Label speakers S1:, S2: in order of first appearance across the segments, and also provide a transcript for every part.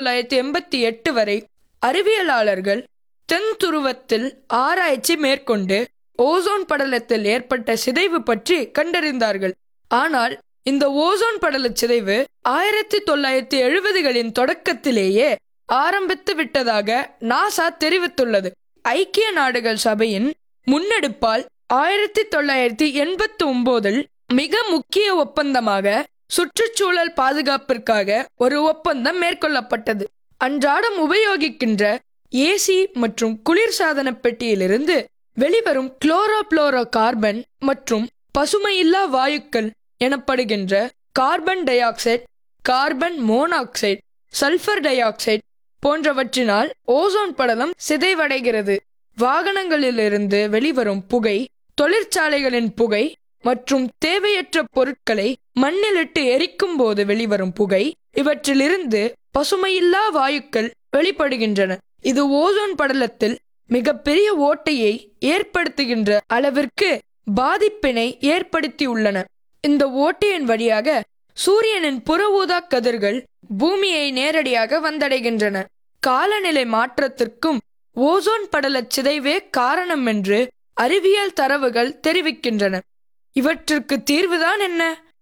S1: தொள்ளாயிரத்தி எண்பத்தி எட்டு வரை அறிவியலாளர்கள் தென் துருவத்தில் ஆராய்ச்சி மேற்கொண்டு ஓசோன் படலத்தில் ஏற்பட்ட சிதைவு பற்றி கண்டறிந்தார்கள் ஆனால் இந்த ஓசோன் படல சிதைவு ஆயிரத்தி தொள்ளாயிரத்தி எழுபதுகளின் தொடக்கத்திலேயே ஆரம்பித்து விட்டதாக நாசா தெரிவித்துள்ளது ஐக்கிய நாடுகள் சபையின் முன்னெடுப்பால் ஆயிரத்தி தொள்ளாயிரத்தி எண்பத்தி ஒன்பதில் மிக முக்கிய ஒப்பந்தமாக சுற்றுச்சூழல் பாதுகாப்பிற்காக ஒரு ஒப்பந்தம் மேற்கொள்ளப்பட்டது அன்றாடம் உபயோகிக்கின்ற ஏசி மற்றும் குளிர்சாதன பெட்டியிலிருந்து வெளிவரும் குளோரோப்ளோரோ கார்பன் மற்றும் பசுமையில்லா வாயுக்கள் எனப்படுகின்ற carbon dioxide carbon monoxide sulphur dioxide போன்றவற்றினால் ஓசோன் படலம் சிதைவடைகிறது வாகனங்களிலிருந்து வெளிவரும் புகை தொழிற்சாலைகளின் புகை மற்றும் தேவையற்ற பொருட்களை மண்ணிலிட்டு எரிக்கும் போது வெளிவரும் புகை இவற்றிலிருந்து பசுமையில்லா வாயுக்கள் வெளிப்படுகின்றன இது ஓசோன் படலத்தில் மிகப்பெரிய ஓட்டையை ஏற்படுத்துகின்ற அளவிற்கு பாதிப்பினை ஏற்படுத்தியுள்ளன இந்த ஓட்டையின் வழியாக சூரியனின் புற ஊதா கதிர்கள் பூமியை நேரடியாக வந்தடைகின்றன காலநிலை மாற்றத்திற்கும் ஓசோன் படல சிதைவே காரணம் என்று அறிவியல் தரவுகள் தெரிவிக்கின்றன இவற்றிற்கு தீர்வுதான் என்ன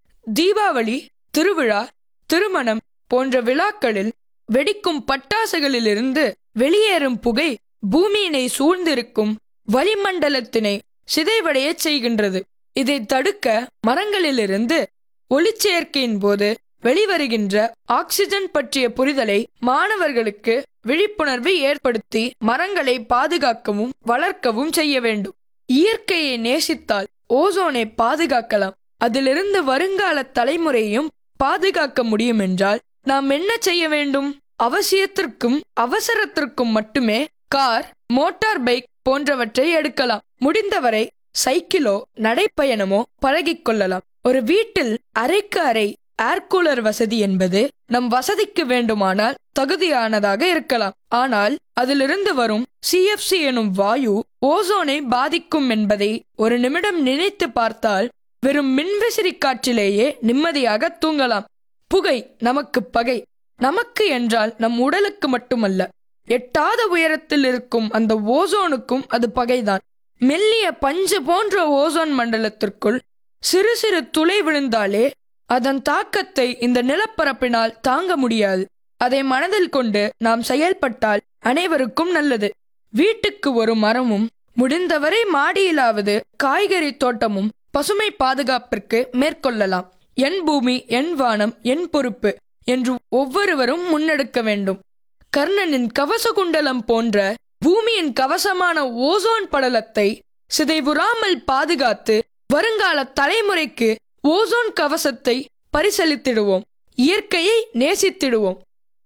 S1: தீபாவளி திருவிழா திருமணம் போன்ற விழாக்களில் வெடிக்கும் பட்டாசுகளிலிருந்து வெளியேறும் புகை பூமியினை சூழ்ந்திருக்கும் வளிமண்டலத்தினை சிதைவடைய செய்கின்றது இதை தடுக்க மரங்களிலிருந்து ஒளிச்சேர்க்கையின் போது வெளிவருகின்ற ஆக்சிஜன் பற்றிய புரிதலை மாணவர்களுக்கு விழிப்புணர்வு ஏற்படுத்தி மரங்களை பாதுகாக்கவும் வளர்க்கவும் செய்ய வேண்டும் இயற்கையை நேசித்தால் ஓசோனை பாதுகாக்கலாம் அதிலிருந்து வருங்கால தலைமுறையும் பாதுகாக்க முடியும் என்றால் நாம் என்ன செய்ய வேண்டும் அவசியத்திற்கும் அவசரத்திற்கும் மட்டுமே கார் மோட்டார் பைக் போன்றவற்றை எடுக்கலாம் முடிந்தவரை சைக்கிளோ நடைப்பயணமோ பழகிக் கொள்ளலாம் ஒரு வீட்டில் அறைக்கு அறை ஏர் கூலர் வசதி என்பது நம் வசதிக்கு வேண்டுமானால் தகுதியானதாக இருக்கலாம் ஆனால் அதிலிருந்து வரும் சிஎஃப்சி எனும் வாயு ஓசோனை பாதிக்கும் என்பதை ஒரு நிமிடம் நினைத்து பார்த்தால் வெறும் மின்விசிறி காற்றிலேயே நிம்மதியாக தூங்கலாம் புகை நமக்கு பகை நமக்கு என்றால் நம் உடலுக்கு மட்டுமல்ல எட்டாத உயரத்தில் இருக்கும் அந்த ஓசோனுக்கும் அது பகைதான் மெல்லிய பஞ்சு போன்ற ஓசோன் மண்டலத்திற்குள் சிறு சிறு துளை விழுந்தாலே அதன் தாக்கத்தை இந்த நிலப்பரப்பினால் தாங்க முடியாது அதை மனதில் கொண்டு நாம் செயல்பட்டால் அனைவருக்கும் நல்லது வீட்டுக்கு ஒரு மரமும் முடிந்தவரை மாடியிலாவது காய்கறி தோட்டமும் பசுமை பாதுகாப்பிற்கு மேற்கொள்ளலாம் என் பூமி என் வானம் என் பொறுப்பு என்று ஒவ்வொருவரும் முன்னெடுக்க வேண்டும் கர்ணனின் கவச குண்டலம் போன்ற பூமியின் கவசமான ஓசோன் படலத்தை சிதைவுறாமல் பாதுகாத்து வருங்கால தலைமுறைக்கு ஓசோன் கவசத்தை பரிசளித்திடுவோம் இயற்கையை நேசித்திடுவோம்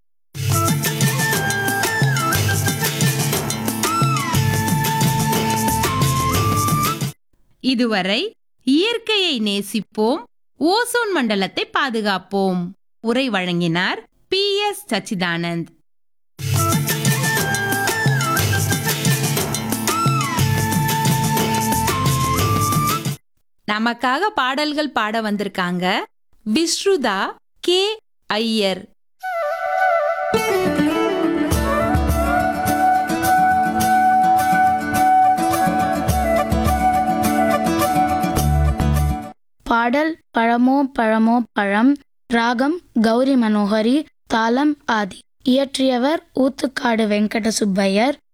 S2: இதுவரை இயற்கையை நேசிப்போம் ஓசோன் மண்டலத்தை பாதுகாப்போம் உரை வழங்கினார் பி எஸ் சச்சிதானந்த் நமக்காக பாடல்கள் பாட வந்திருக்காங்க விஸ்ருதா கே ஐயர்
S3: பாடல் பழமோ பழமோ பழம் ராகம் கௌரி மனோகரி தாளம் ஆதி இயற்றியவர் ஊத்துக்காடு வெங்கட சுப்பையர்